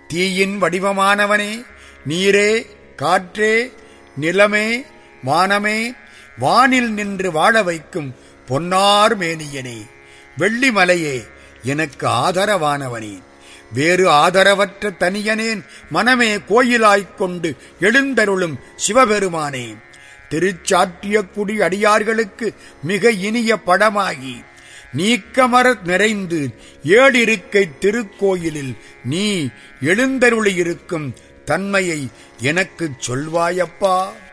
தீயின் வடிவமானவனே நீரே காற்றே நிலமே வானமே வானில் நின்று வாழ வைக்கும் பொன்னார் மேனியனே வெள்ளிமலையே எனக்கு ஆதரவானவனே வேறு ஆதரவற்ற தனியனேன் மனமே கோயிலாய்க் கொண்டு எழுந்தருளும் சிவபெருமானே திருச்சாற்றிய குடி அடியார்களுக்கு மிக இனிய படமாகி நீக்கமர நிறைந்து ஏழிருக்கை திருக்கோயிலில் நீ எழுந்தருளியிருக்கும் தன்மையை எனக்குச் சொல்வாயப்பா